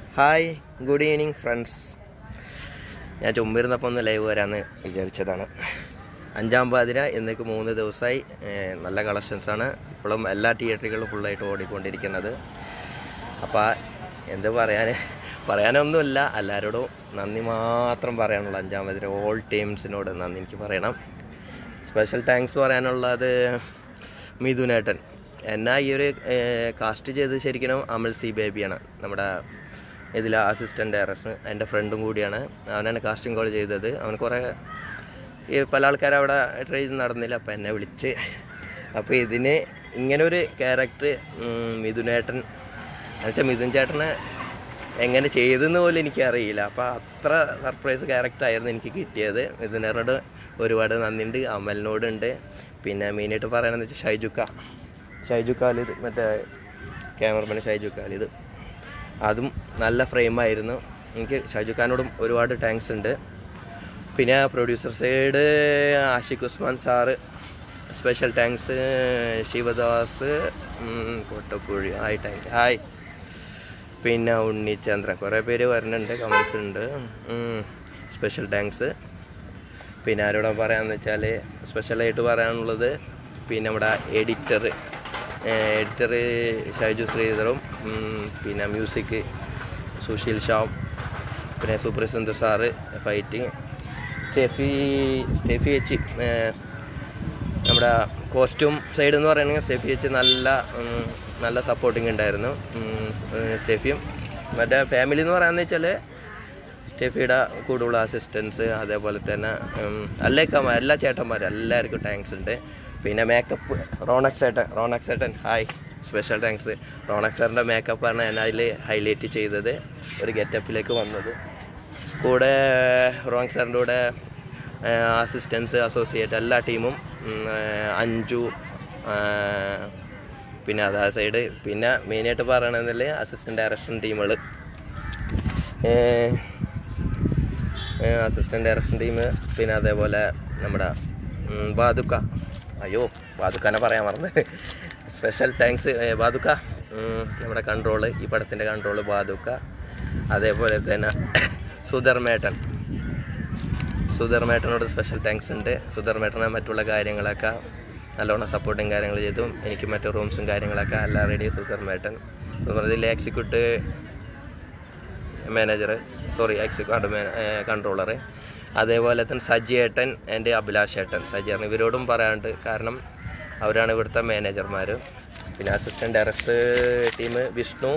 hi good evening friends ഞാൻ ചുമ്പിരുന്നപ്പോൾ ഒന്ന് live വരാമെന്ന് വിചാരിച്ചതാണ് അഞ്ചാം പാതിര എന്നേക്ക് മൂന്ന് ദിവസമായി ഏഹ്, നല്ല കളക്ഷൻസാണ് ഇപ്പോഴും എല്ലാ തിയേറ്ററുകളും ഫുള്ളായിട്ട് ഓടിക്കൊണ്ടിരിക്കുന്നത് അപ്പോൾ എന്ത് പറയാൻ പറയാനൊന്നുമില്ല എല്ലാവരോടും നന്ദി മാത്രം പറയാനുള്ള അഞ്ചാം പാതിര ഓൾ ടീംസിനോട് നന്ദി എനിക്ക് പറയണം സ്പെഷ്യൽ താങ്ക്സ് പറയാനുള്ളത് മിഥുനേട്ടൻ എന്നാ ഈ ഒരു കാസ്റ്റ് ചെയ്ത് ശരിക്കും അമൽ സി ബേബിയാണ് നമ്മുടെ ഇതിലെ അസിസ്റ്റൻ്റ് ഡയറക്ടർ എൻ്റെ ഫ്രണ്ടും കൂടിയാണ് അവനാണ് കാസ്റ്റിംഗ് കോൾ ചെയ്തത് അവൻ കുറേ ഈ പല ആൾക്കാർ അവിടെ ട്രൈ ചെയ്ത് നടന്നില്ല അപ്പം എന്നെ വിളിച്ച് അപ്പോൾ ഇതിന് ഇങ്ങനെ ഒരു ക്യാരക്ടർ മിഥുനേട്ടൻ എന്നുവെച്ചാൽ മിഥുൻ ചേട്ടനെ എങ്ങനെ ചെയ്തെന്ന് പോലും എനിക്കറിയില്ല അപ്പോൾ അത്ര സർപ്രൈസ് ക്യാരക്ടറായിരുന്നു എനിക്ക് കിട്ടിയത് മിഥുനേട്ടനോട് ഒരുപാട് നന്ദിയുണ്ട് അമലിനോടുണ്ട് പിന്നെ മെയിനായിട്ട് പറയണമെന്ന് വെച്ചാൽ ഷൈജുക്ക ഷൈജു ഖാലിദ് മറ്റേ ക്യാമറമാൻ ഷൈജു ഖാലിദ് അതും നല്ല ഫ്രെയിമായിരുന്നു എനിക്ക് ഷൈജു ഖാനോടും ഒരുപാട് താങ്ക്സ് ഉണ്ട് പിന്നെ producer side Ashiq Usman sir special thanks Sivadas ഉം, കോട്ടപ്പുഴി ഹായ് താങ്ക് ഹായ് പിന്നെ ഉണ്ണിചന്ദ്രൻ കുറേ പേര് വരുന്നുണ്ട് കമൻസ് ഉണ്ട് സ്പെഷ്യൽ താങ്ക്സ് പിന്നെ ആരോടാ പറയാന്ന് വെച്ചാൽ സ്പെഷ്യലായിട്ട് പറയാനുള്ളത് പിന്നെ നമ്മുടെ എഡിറ്റർ എഡിറ്റർ ഷൈജു ശ്രീധറും ഉം, പിന്നെ മ്യൂസിക് സുശീൽ ഷാം പിന്നെ സുപ്രസിദ്ധ സാറ് ഫൈറ്റിങ് സ്റ്റെഫി സ്റ്റെഫി വെച്ച് നമ്മുടെ കോസ്റ്റ്യൂം സൈഡ് എന്ന് പറയുകയാണെങ്കിൽ സ്റ്റെഫി വെച്ച് നല്ല ഉം, നല്ല സപ്പോർട്ടിങ് ഉണ്ടായിരുന്നു ഉം, ഏഹ് സ്റ്റെഫിയും മറ്റേ ഫാമിലി എന്ന് പറയാന്ന് വെച്ചാൽ സ്റ്റെഫിയുടെ കൂടുള്ള അസിസ്റ്റൻസ് അതേപോലെ തന്നെ ഉം, എല്ലാക്കമ്മ എല്ലാ ചേട്ടന്മാരും എല്ലാവർക്കും താങ്ക്സ് ഉണ്ട് പിന്നെ മേക്കപ്പ് റോണക് സേട്ടൻ റോണക് സേട്ടൻ ഹായ് സ്പെഷ്യൽ താങ്ക്സ് റോണക് സാറിൻ്റെ മേക്കപ്പാണ് ഞാൻ അതിൽ ഹൈലൈറ്റ് ചെയ്തത് ഒരു ഗെറ്റപ്പിലേക്ക് വന്നത് കൂടെ റോങ് സാറിൻ്റെ കൂടെ അസിസ്റ്റൻസ് അസോസിയേറ്റ് എല്ലാ ടീമും ഉം, ഏഹ് അഞ്ജു ഏഹ് പിന്നെ അതാ സൈഡ് പിന്നെ മെയിനായിട്ട് പറയണമെന്നില്ല അസിസ്റ്റൻറ്റ് ഡയറക്ഷൻ ടീമുകൾ അസിസ്റ്റൻറ്റ് ഡയറക്ഷൻ ടീം പിന്നെ അതേപോലെ നമ്മുടെ ഉം, ബാദുക്ക അയ്യോ ബാദുക്കാനെ പറയാൻ മറന്ന് സ്പെഷ്യൽ താങ്ക്സ് ബാദുക്ക ഉം, നമ്മുടെ കൺട്രോള് ഈ പടത്തിൻ്റെ കൺട്രോള് ബാദുക്ക അതേപോലെ തന്നെ സുധർമേട്ടൻ സുധർമേട്ടനോട് സ്പെഷ്യൽ താങ്ക്സ് ഉണ്ട് സുധർമേട്ടനെ മറ്റുള്ള കാര്യങ്ങളൊക്കെ നല്ലോണം സപ്പോർട്ടും കാര്യങ്ങൾ ചെയ്തു എനിക്ക് മറ്റു റൂംസും കാര്യങ്ങളൊക്കെ എല്ലാം റെഡി സുധർമേട്ടൻ ഇതിലെ executive manager sorry executive controller അതേപോലെ തന്നെ സജിയേട്ടൻ എൻ്റെ അഭിലാഷ് ഏട്ടൻ സജിയേട്ടൻ ഇവരോടും പറയാണ്ട് കാരണം അവരാണ് ഇവിടുത്തെ മാനേജർമാർ പിന്നെ അസിസ്റ്റൻറ്റ് ഡയറക്ടർ ടീം വിഷ്ണു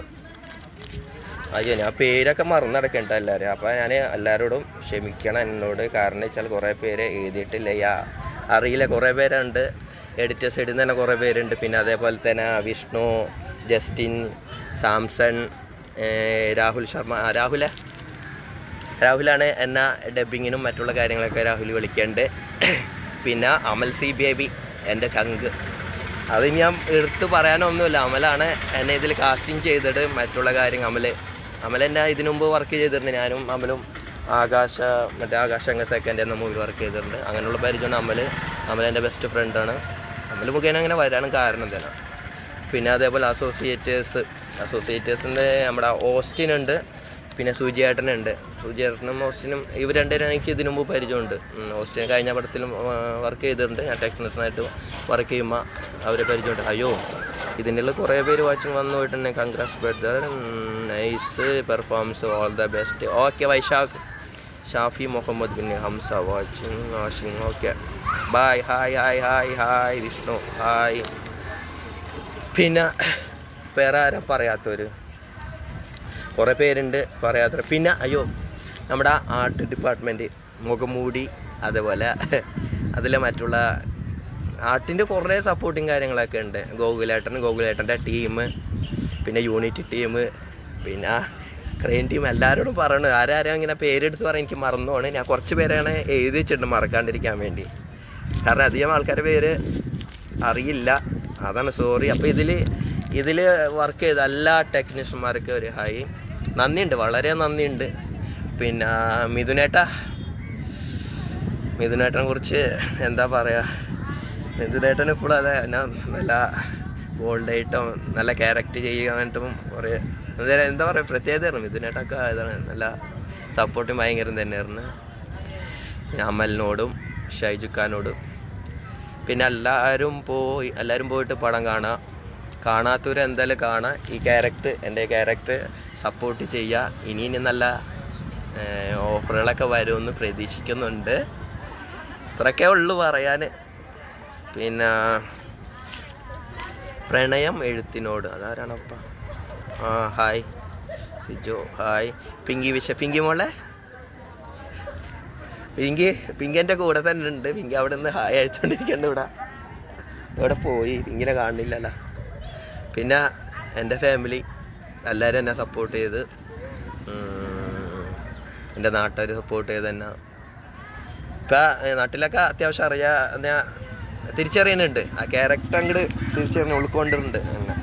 അയ്യോ ഞാൻ പേരൊക്കെ മറന്നടക്കണ്ട എല്ലാവരും അപ്പോൾ ഞാൻ എല്ലാവരോടും ക്ഷമിക്കണം എന്നോട് കാരണം വെച്ചാൽ കുറേ പേര് എഴുതിയിട്ടില്ല യാ അറിയില്ല കുറേ പേരുണ്ട് എഡിറ്റർ സൈഡിൽ നിന്ന് തന്നെ കുറേ പേരുണ്ട് പിന്നെ അതേപോലെ തന്നെ വിഷ്ണു ജസ്റ്റിൻ സാംസൺ ഏഹ് രാഹുൽ ശർമ്മ ആ, രാഹുലേ രാഹുലാണ് എന്നെ ഡബിങ്ങിനും മറ്റുള്ള കാര്യങ്ങളൊക്കെ രാഹുൽ വിളിക്കേണ്ടത് പിന്നെ അമൽ സി ബേബി എൻ്റെ ചങ്ക് അത് ഞാൻ എടുത്ത് പറയാനൊന്നുമില്ല അമലാണ് എന്നെ ഇതിൽ കാസ്റ്റിംഗ് ചെയ്തിട്ട് മറ്റുള്ള കാര്യങ്ങൾ അമൽ അമൽ എന്നെ ഇതിനു മുമ്പ് വർക്ക് ചെയ്തിട്ടുണ്ട് ഞാനും അമലും ആകാശ മറ്റേ ആകാശ അങ്ങ് സെക്കൻഡ് എന്ന മൂവി വർക്ക് ചെയ്തിട്ടുണ്ട് അങ്ങനെയുള്ള പരിചയമാണ് അമൽ അമൽ എൻ്റെ ബെസ്റ്റ് ഫ്രണ്ടാണ് അമൽ മുഖേന അങ്ങനെ വരാനും കാരണം തന്നെ പിന്നെ അതേപോലെ അസോസിയേറ്റേഴ്സ് അസോസിയേറ്റേഴ്സിൻ്റെ നമ്മുടെ ഓസ്റ്റിൻ ഉണ്ട് പിന്നെ സുജിയേട്ടനുണ്ട് സുജിയേട്ടനും ഓസ്റ്റിനും ഇവർ രണ്ടുപേരും എനിക്ക് ഇതിനു മുമ്പ് പരിചയമുണ്ട് ഉം, ഓസ്റ്റിൻ കഴിഞ്ഞ പടത്തിലും വർക്ക് ചെയ്തിട്ടുണ്ട് ഞാൻ ടെക്നീഷ്യനായിട്ട് വർക്ക് ചെയ്യുമ്പോൾ അവരെ പരിചയമുണ്ട് അയ്യോ ഇതിനുള്ള കുറേ പേര് വാച്ചിങ് വന്നു പോയിട്ടുണ്ട് കൺഗ്രാസ് ബെഡ് nice performance all the best okay Vaishakh Shafi Muhammad Bin Hamza watching washing okay bye hi hi hi hi Vishnu hi പിന്നെ വേറെ ആരാ പറയാത്തവര് കുറേ പേരുണ്ട് പറയാത്തവർ പിന്നെ അയ്യോ നമ്മുടെ ആർട്ട് ഡിപ്പാർട്ട്മെൻറ്റ് മുഖംമൂടി അതേപോലെ അതിലെ മറ്റുള്ള ആർട്ടിൻ്റെ കുറേ സപ്പോർട്ടും കാര്യങ്ങളൊക്കെ ഉണ്ട് ഗോകുലേട്ടൻ ഗോകുലേട്ടൻ്റെ ടീം പിന്നെ യൂണിറ്റ് ടീം പിന്നെ ക്രെയിൻ ടീം എല്ലാവരോടും പറയണു ആരാരും ഇങ്ങനെ പേരെടുത്ത് പറയാൻ എനിക്ക് മറന്നുപോണ് ഞാൻ കുറച്ച് പേരാണ് എഴുതി വെച്ചിട്ടുണ്ട് മറക്കാണ്ടിരിക്കാൻ വേണ്ടി കാരണം അധികം ആൾക്കാരുടെ പേര് അറിയില്ല അതാണ് സോറി അപ്പോൾ ഇതിൽ ഇതിൽ വർക്ക് ചെയ്ത എല്ലാ ടെക്നീഷ്യന്മാർക്കും ഒരു ഹായ് നന്ദിയുണ്ട് വളരെ നന്ദിയുണ്ട് പിന്നെ മിഥുനേട്ട മിഥുനേട്ടനെ കുറിച്ച് എന്താ പറയുക മിഥുനേട്ടൻ ഇപ്പോൾ അതെ ഞാൻ നല്ല ബോൾഡായിട്ടും നല്ല ക്യാരക്ടർ ചെയ്യാനായിട്ടും കുറേ എന്താ എന്താ പറയുക പ്രത്യേകതയാണ് മിഥുനേട്ടൊക്കെ ഇതാണ് നല്ല സപ്പോർട്ടും ഭയങ്കരം തന്നെയായിരുന്നു പിന്നെ അമലിനോടും ഷൈജുഖാനോടും പിന്നെ എല്ലാവരും പോയി എല്ലാവരും പോയിട്ട് പടം കാണാം കാണാത്തവർ എന്തായാലും കാണാം ഈ ക്യാരക്ടർ എൻ്റെ ക്യാരക്ടർ സപ്പോർട്ട് ചെയ്യുക ഇനി ഇനി നല്ല ഏഹ്, ഓഫറുകളൊക്കെ വരുമെന്ന് പ്രതീക്ഷിക്കുന്നുണ്ട് ഇത്രയൊക്കെ ഉള്ളു പറയാൻ പിന്നെ പ്രണയം എഴുത്തിനോട് അതാരാണപ്പ ആ ഹായ് സിജോ ഹായ് പിങ്കി വിശ പിങ്കി മോളെ പിങ്കി പിങ്കി എൻ്റെ കൂടെ തന്നെ ഉണ്ട് പിങ്കി അവിടെ നിന്ന് ഹായ് അയച്ചുകൊണ്ടിരിക്കുന്നുണ്ട് ഇവിടെ ഇവിടെ പോയി പിങ്കിനെ കാണുന്നില്ലല്ലോ പിന്നെ എൻ്റെ ഫാമിലി എല്ലാവരും എന്നെ സപ്പോർട്ട് ചെയ്ത് ഉം, എൻ്റെ നാട്ടുകാർ സപ്പോർട്ട് ചെയ്ത് തന്നെ ഇപ്പം നാട്ടിലൊക്കെ അത്യാവശ്യം അറിയാ ഞാൻ തിരിച്ചറിയുന്നുണ്ട് ആ ക്യാരക്ടർ അങ്ങോട്ട് തിരിച്ചറിഞ്ഞ് ഉൾക്കൊണ്ടിട്ടുണ്ട് അങ്ങനെ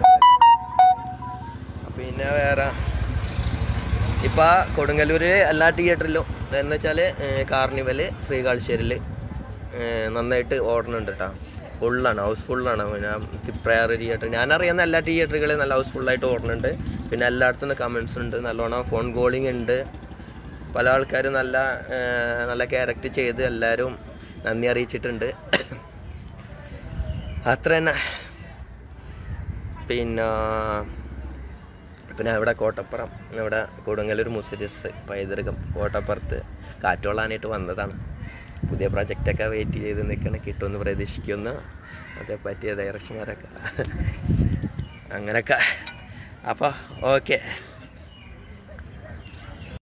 പിന്നെ വേറെ ഇപ്പം കൊടുങ്ങല്ലൂർ എല്ലാ തിയേറ്ററിലും എന്ന് വെച്ചാൽ കാർണിവൽ ശ്രീകാഴ്ചേരിൽ നന്നായിട്ട് ഓടുന്നുണ്ട് കേട്ടോ ഫുള്ളാണ് ഹൗസ് ഫുള്ളാണ് പിന്നെ പ്രയർ തിയേറ്റർ ഞാനറിയുന്ന എല്ലാ തിയേറ്ററുകളും നല്ല ഹൗസ് ഫുള്ളായിട്ട് ഓടുന്നുണ്ട് പിന്നെ എല്ലായിടത്തും നിന്ന് കമൻസ് ഉണ്ട് നല്ലോണം ഫോൺ കോളിംഗ് ഉണ്ട് പല ആൾക്കാരും നല്ല ഏഹ്, നല്ല ക്യാരക്ടർ ചെയ്ത് എല്ലാവരും നന്ദി അറിയിച്ചിട്ടുണ്ട് അത്ര തന്നെ പിന്നെ പിന്നെ ഇവിടെ കോട്ടപ്പുറം ഇവിടെ കൊടുങ്ങല്ലൂർ മുസിരിസ് പൈതൃകം കോട്ടപ്പുറത്ത് കാറ്റോളാനായിട്ട് വന്നതാണ് പുതിയ പ്രൊജക്റ്റൊക്കെ വെയിറ്റ് ചെയ്ത് നിൽക്കണം കിട്ടുമെന്ന് പ്രതീക്ഷിക്കുന്നു അതേ പറ്റിയ ഡയറക്ഷന്മാരൊക്കെ അങ്ങനെയൊക്കെ അപ്പോൾ ഓക്കെ